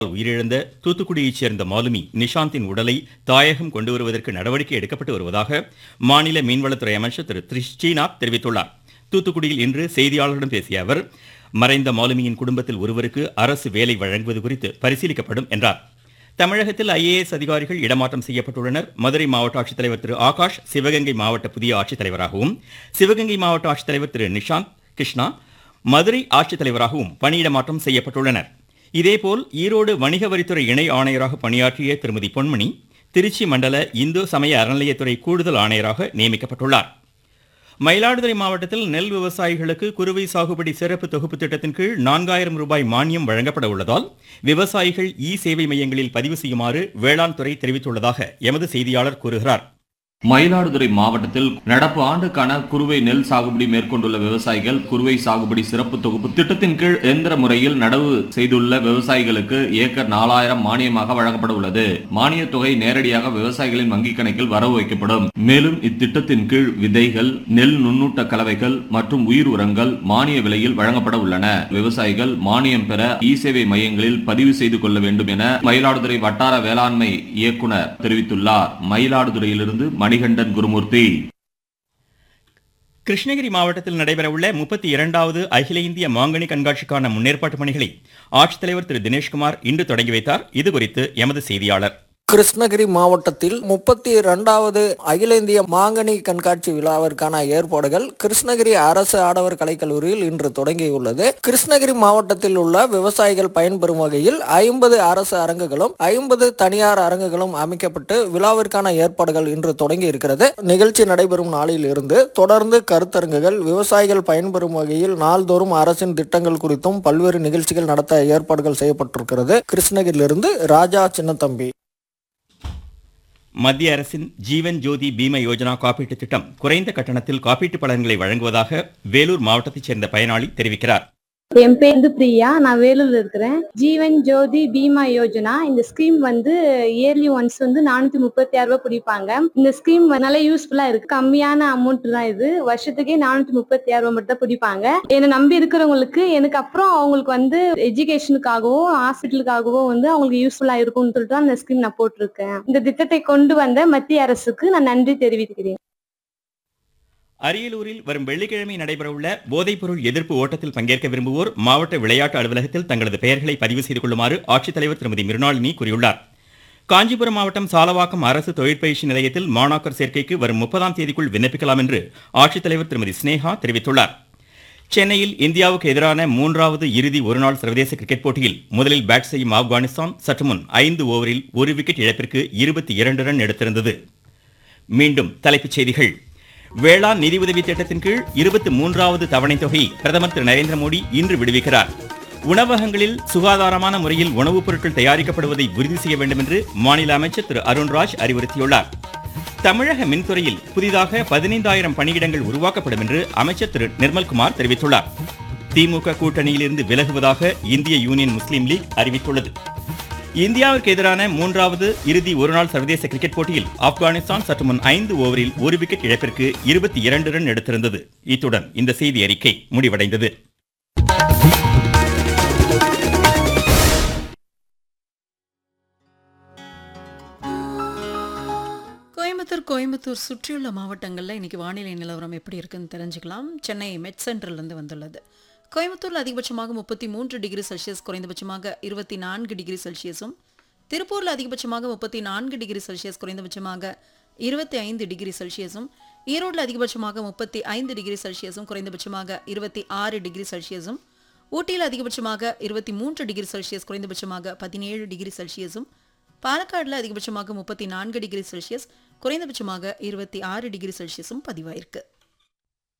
உயிரிழந்த தூத்துக்குடியைச் சேர்ந்த மாலுமி நிஷாந்தின் உடலை தாயகம் கொண்டு வருவதற்கு நடவடிக்கை எடுக்கப்பட்டு வருவதாக மாநில மீன்வளத்துறை அமைச்சர் திரு திரு ஸ்ரீநாத் தெரிவித்துள்ளார் தூத்துக்குடியில் இன்று செய்தியாளர்களிடம் பேசிய அவர் மறைந்த மாலுமியின் குடும்பத்தில் ஒருவருக்கு அரசு வேலை வழங்குவது குறித்து பரிசீலிக்கப்படும் என்றார் தமிழகத்தில் ஐஏஎஸ் அதிகாரிகள் இடமாற்றம் செய்யப்பட்டுள்ளனர் மதுரை மாவட்ட ஆட்சித்தலைவர் திரு ஆகாஷ் சிவகங்கை மாவட்ட புதிய ஆட்சித்தலைவராகவும் சிவகங்கை மாவட்ட ஆட்சித்தலைவர் திரு நிஷாந்த் கிருஷ்ணா மதுரை ஆட்சித்தலைவராகவும் பணியிடமாற்றம் செய்யப்பட்டுள்ளனர் இதேபோல் ஈரோடு வணிக வரித்துறை இணை ஆணையராக பணியாற்றிய திருமதி பொன்மணி திருச்சி மண்டல இந்து சமய அறநிலையத்துறை கூடுதல் ஆணையராக நியமிக்கப்பட்டுள்ளார் மயிலாடுதுறை மாவட்டத்தில் நெல் விவசாயிகளுக்கு குறுவை சாகுபடி சிறப்பு தொகுப்பு திட்டத்தின் கீழ் நான்காயிரம் ரூபாய் மானியம் வழங்கப்பட உள்ளதால் விவசாயிகள் இ சேவை மையங்களில் பதிவு செய்யுமாறு வேளாண் துறை தெரிவித்துள்ளதாக எமது செய்தியாளர் கூறுகிறார் மயிலாடுதுறை மாவட்டத்தில் நடப்பு ஆண்டுக்கான குறுவை நெல் சாகுபடி மேற்கொண்டுள்ள விவசாயிகள் குறுவை சாகுபடி சிறப்பு தொகுப்பு திட்டத்தின் கீழ் எந்திர முறையில் நடவு செய்துள்ள விவசாயிகளுக்கு ஏக்கர் நாலாயிரம் மானியமாக வழங்கப்பட உள்ளது மானிய தொகை நேரடியாக விவசாயிகளின் வங்கிக் கணக்கில் வரவு வைக்கப்படும் மேலும் இத்திட்டத்தின் கீழ் விதைகள் நெல் நுண்ணூட்ட கலவைகள் மற்றும் உயிர் உரங்கள் மானிய விலையில் வழங்கப்பட உள்ளன விவசாயிகள் மானியம் பெற இ சேவை மையங்களில் பதிவு செய்து கொள்ள வேண்டும் என மயிலாடுதுறை வட்டார வேளாண்மை இயக்குனர் தெரிவித்துள்ளார் மயிலாடுதுறையிலிருந்து மணிகண்டன் குருமூர்த்தி கிருஷ்ணகிரி மாவட்டத்தில் நடைபெறவுள்ள முப்பத்தி இரண்டாவது அகில இந்திய மாங்கனி கண்காட்சிக்கான முன்னேற்பாட்டு பணிகளை ஆட்சித்தலைவர் திரு தினேஷ்குமார் இன்று தொடங்கி வைத்தார் இதுகுறித்து எமது செய்தியாளர் கிருஷ்ணகிரி மாவட்டத்தில் முப்பத்தி இரண்டாவது அகில இந்திய மாங்கனி கண்காட்சி விழாவிற்கான ஏற்பாடுகள் கிருஷ்ணகிரி அரசு ஆடவர் கலைக்கல்லூரியில் இன்று தொடங்கியுள்ளது கிருஷ்ணகிரி மாவட்டத்தில் உள்ள விவசாயிகள் பயன்பெறும் வகையில் ஐம்பது அரசு அரங்குகளும் ஐம்பது தனியார் அரங்குகளும் அமைக்கப்பட்டு விழாவிற்கான ஏற்பாடுகள் இன்று தொடங்கி இருக்கிறது நிகழ்ச்சி நடைபெறும் நாளில் இருந்து தொடர்ந்து கருத்தரங்குகள் விவசாயிகள் பயன்பெறும் வகையில் நாள்தோறும் அரசின் திட்டங்கள் குறித்தும் பல்வேறு நிகழ்ச்சிகள் நடத்த ஏற்பாடுகள் செய்யப்பட்டிருக்கிறது கிருஷ்ணகிரியிலிருந்து ராஜா சின்னத்தம்பி மத்திய அரசின் ஜீவன் ஜோதி பீம யோஜனா காப்பீட்டு திட்டம் குறைந்த கட்டணத்தில் காப்பீட்டு பலன்களை வழங்குவதாக வேலூர் மாவட்டத்தைச் சேர்ந்த பயனாளி தெரிவிக்கிறார் என் பேர் வந்து பிரியா நான் வேலூர்ல இருக்கிறேன் ஜீவன் ஜோதி பீமா யோஜனா இந்த ஸ்கீம் வந்து இயர்லி ஒன்ஸ் வந்து நானூத்தி முப்பத்தி ஆறு ரூபாய் பிடிப்பாங்க இந்த ஸ்கீம் நல்ல யூஸ்ஃபுல்லா இருக்கு கம்மியான அமௌண்ட் தான் இது வருஷத்துக்கே நானூத்தி முப்பத்தி ஆறு ரூபாய் மட்டும் தான் பிடிப்பாங்க என்னை நம்பி இருக்கிறவங்களுக்கு எனக்கு அப்புறம் அவங்களுக்கு வந்து எஜுகேஷனுக்காகவோ ஹாஸ்பிட்டலுக்காகவோ வந்து அவங்களுக்கு யூஸ்ஃபுல்லா இருக்கும்னு சொல்லிட்டு தான் இந்த ஸ்கீம் நான் போட்டிருக்கேன் இந்த திட்டத்தை கொண்டு வந்த மத்திய அரசுக்கு நான் நன்றி தெரிவிக்கிறேன் அரியலூரில் வரும் வெள்ளிக்கிழமை நடைபெறவுள்ள போதைப்பொருள் எதிர்ப்பு ஓட்டத்தில் பங்கேற்க விரும்புவோர் மாவட்ட விளையாட்டு அலுவலகத்தில் தங்களது பெயர்களை பதிவு செய்து கொள்ளுமாறு ஆட்சித்தலைவர் திருமதி மிருணாளினி கூறியுள்ளார் காஞ்சிபுரம் மாவட்டம் சாலவாக்கம் அரசு தொழிற்பயிற்சி நிலையத்தில் மாணாக்கர் சேர்க்கைக்கு வரும் முப்பதாம் தேதிக்குள் விண்ணப்பிக்கலாம் என்று ஆட்சித்தலைவர் திருமதி ஸ்னேகா தெரிவித்துள்ளார் சென்னையில் இந்தியாவுக்கு எதிரான மூன்றாவது இறுதி ஒருநாள் சர்வதேச கிரிக்கெட் போட்டியில் முதலில் பேட் செய்யும் ஆப்கானிஸ்தான் சற்று முன் ஐந்து ஓவரில் ஒரு விக்கெட் இழப்பிற்கு இருபத்தி இரண்டு ரன் எடுத்திருந்தது மீண்டும் தலைப்புச் செய்திகள் வேளாண் நிதியுதவி திட்டத்தின் கீழ் இருபத்தி மூன்றாவது தவணை தொகை பிரதமர் திரு நரேந்திர மோடி இன்று விடுவிக்கிறார் உணவகங்களில் சுகாதாரமான முறையில் உணவுப் பொருட்கள் தயாரிக்கப்படுவதை உறுதி செய்ய வேண்டும் என்று மாநில அமைச்சர் திரு அருண்ராஜ் அறிவுறுத்தியுள்ளார் தமிழக மின்துறையில் புதிதாக பதினைந்தாயிரம் பணியிடங்கள் உருவாக்கப்படும் என்று அமைச்சர் திரு நிர்மல்குமார் தெரிவித்துள்ளார் திமுக கூட்டணியிலிருந்து விலகுவதாக இந்திய யூனியன் முஸ்லீம் லீக் அறிவித்துள்ளது இந்தியாவிற்கு எதிரான மூன்றாவது இறுதி ஒருநாள் சர்வதேச கிரிக்கெட் போட்டியில் ஆப்கானிஸ்தான் சற்று முன் ஐந்து ஓவரில் ஒரு விக்கெட் இழப்பிற்கு இருபத்தி இரண்டு ரன் எடுத்திருந்தது இத்துடன் இந்த செய்தி அறிக்கை முடிவடைந்தது கோயம்புத்தூர் கோயம்புத்தூர் சுற்றியுள்ள மாவட்டங்களில் இன்னைக்கு வானிலை நிலவரம் எப்படி இருக்குன்னு தெரிஞ்சுக்கலாம் சென்னை மெட் சென்டர்லேருந்து வந்துள்ளது கோயம்புத்தூரில் அதிகபட்சமாக முப்பத்தி மூன்று டிகிரி செல்சியஸ் குறைந்தபட்சமாக இருபத்தி நான்கு டிகிரி செல்சியஸும் திருப்பூரில் அதிகபட்சமாக முப்பத்தி நான்கு டிகிரி செல்சியஸ் குறைந்தபட்சமாக இருபத்தி ஐந்து டிகிரி செல்சியஸும் ஈரோட்டில் அதிகபட்சமாக முப்பத்தி ஐந்து டிகிரி செல்சியஸும் குறைந்தபட்சமாக இருபத்தி ஆறு டிகிரி செல்சியஸும் ஊட்டியில் அதிகபட்சமாக இருபத்தி மூன்று டிகிரி செல்சியஸ் குறைந்தபட்சமாக பதினேழு டிகிரி செல்சியஸும் பாலக்காடில் அதிகபட்சமாக முப்பத்தி நான்கு டிகிரி செல்சியஸ் குறைந்தபட்சமாக இருபத்தி ஆறு டிகிரி செல்சியஸும் பதிவாயிருக்கு